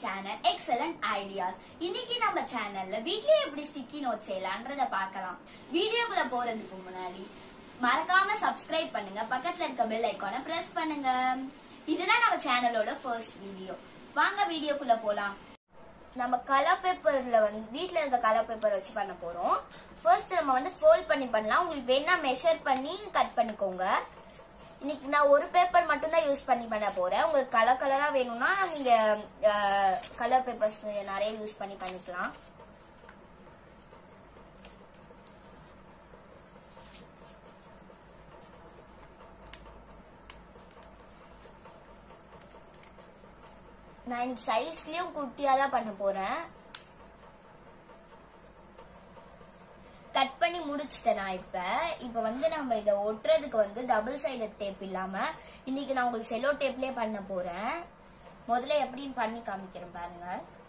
channel excellent ideas இன்னைக்கு நம்ம சேனல்ல வீட்லயே எப்படி ஸ்டிக்கி நோட் செய்யலான்றத பார்க்கலாம் வீடியோக்குள்ள போறதுக்கு முன்னாடி மறக்காம சப்ஸ்கிரைப் பண்ணுங்க பக்கத்துல இருக்க பெல் ஐகானை பிரஸ் பண்ணுங்க இதுதான் நம்ம சேனலோட ஃபர்ஸ்ட் வீடியோ வாங்க வீடியோக்குள்ள போலாம் நம்ம கலர் பேப்பர்ல வந்து வீட்ல இருக்க கலர் பேப்பர் வச்சு பண்ண போறோம் ஃபர்ஸ்ட் நம்ம வந்து ஃபோல்ட் பண்ணி பண்ணலாம் உங்களுக்கு வேணா மெஷர் பண்ணி கட் பண்ணிக்கோங்க இன்னைக்கு நான் ஒரு பேப்பர் மட்டும் தான் யூஸ் பண்ணி பண்ண போறேன் உங்களுக்கு கலர் கலரா வேணும்னா நீங்க கலர் பேப்பர்ஸ் நிறைய யூஸ் பண்ணி பண்ணிக்கலாம் நான் இன்னைக்கு சைஸ்லயும் குட்டியா தான் பண்ண போறேன் கட் பண்ணி முடிச்சிட்டேன் நான் இப்ப இப்ப வந்து நம்ம இத ஒட்டுறதுக்கு வந்து டபுள் சைடட் டேப் இல்லாம இன்னைக்கு நான் உங்களுக்கு செலோ டேப்லயே பண்ண போறேன் முதல்ல எப்படின்னு பண்ணி காமிக்கிறேன் பாருங்க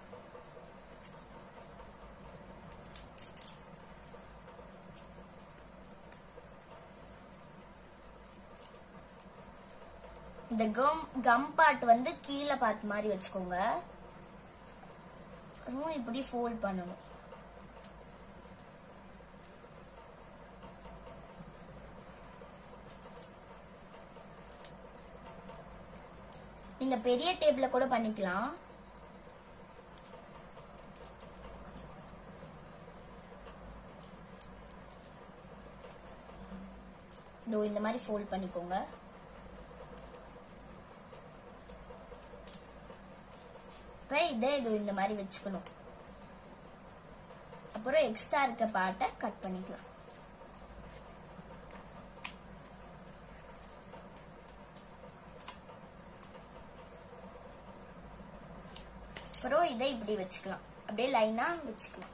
இந்த கம் கம் பார்ட் வந்து கீழே பார்த்த மாதிரி வச்சுக்கோங்க ரொம்ப இப்படி ஃபோல்ட் பண்ணணும் நீங்க பெரிய டேப்ல கூட பண்ணிக்கலாம் இதோ இந்த மாதிரி ஃபோல்ட் பண்ணிக்கோங்க இப்ப இதே இது இந்த மாதிரி வச்சுக்கணும் அப்புறம் எக்ஸ்ட்ரா இருக்க பார்ட்டை கட் பண்ணிக்கலாம் அப்புறம் இதை இப்படி வச்சுக்கலாம் அப்படியே லைனா வச்சுக்கலாம்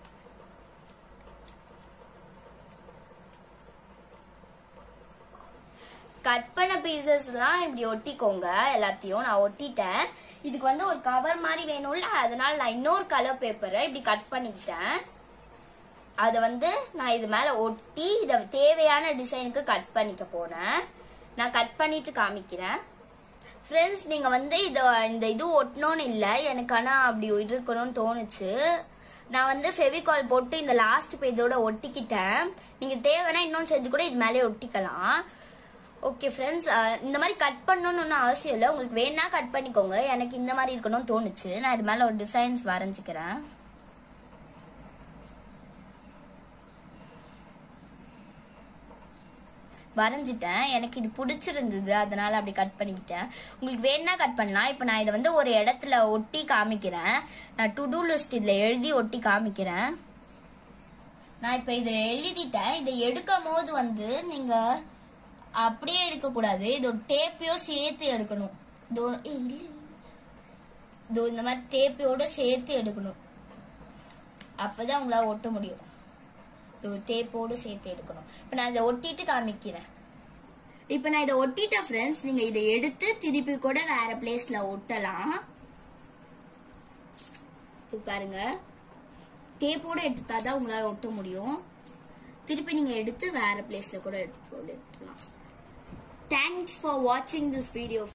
கட் பண்ண பீசஸ்லாம் இப்படி ஒட்டிக்கோங்க எல்லாத்தையும் நான் ஒட்டிட்டேன் இதுக்கு வந்து ஒரு கவர் மாதிரி வேணும்ல அதனால நான் இன்னொரு கலர் பேப்பரை இப்படி கட் பண்ணிக்கிட்டேன் அதை வந்து நான் இது மேல ஒட்டி இதை தேவையான டிசைனுக்கு கட் பண்ணிக்க போறேன் நான் கட் பண்ணிட்டு காமிக்கிறேன் ஃப்ரெண்ட்ஸ் நீங்க வந்து இத இந்த இது ஒட்டணும்னு இல்ல எனக்கு ஆனா அப்படி இருக்கணும்னு தோணுச்சு நான் வந்து ஃபெவிகால் போட்டு இந்த லாஸ்ட் பேஜோட ஒட்டிக்கிட்டேன் நீங்க தேவைன்னா இன்னும் செஞ்சு கூட இது மேலே ஒட்டிக்கலாம் ஓகே ஃப்ரெண்ட்ஸ் இந்த மாதிரி கட் பண்ணணும்னு ஒன்றும் அவசியம் இல்லை உங்களுக்கு வேணா கட் பண்ணிக்கோங்க எனக்கு இந்த மாதிரி இருக்கணும்னு தோணுச்சு நான் இது மேல ஒரு டிசைன்ஸ் வரைஞ்சிக்கிறேன் வரைஞ்சிட்டேன் எனக்கு இது பிடிச்சிருந்தது அதனால அப்படி கட் பண்ணிக்கிட்டேன் உங்களுக்கு வேணா கட் பண்ணலாம் இப்போ நான் இதை வந்து ஒரு இடத்துல ஒட்டி காமிக்கிறேன் நான் டு டூ லிஸ்ட் இதில் எழுதி ஒட்டி காமிக்கிறேன் நான் இப்போ இதை எழுதிட்டேன் இதை எடுக்கும் போது வந்து நீங்க அப்படியே எடுக்கக்கூடாது இது டேப்பையும் சேர்த்து எடுக்கணும் இதோ ஏய், இல்ல இதோ இந்த மாதிரி டேப்பையோட சேர்த்து எடுக்கணும் அப்பதான் உங்களால ஒட்ட முடியும் இது டேப்போடு சேர்த்து எடுக்கணும் இப்போ நான் இதை ஒட்டிட்டு காமிக்கிறேன் இப்போ நான் இதை ஒட்டிட்டேன் ஃப்ரெண்ட்ஸ் நீங்க இதை எடுத்து திருப்பி கூட வேற பிளேஸ்ல ஒட்டலாம் இது பாருங்க டேப்போட எடுத்தாதான் உங்களால ஒட்ட முடியும் திருப்பி நீங்க எடுத்து வேற பிளேஸ்ல கூட எடுத்து ஒட்டலாம் தேங்க்ஸ் ஃபார் வாட்சிங் திஸ் வீடியோ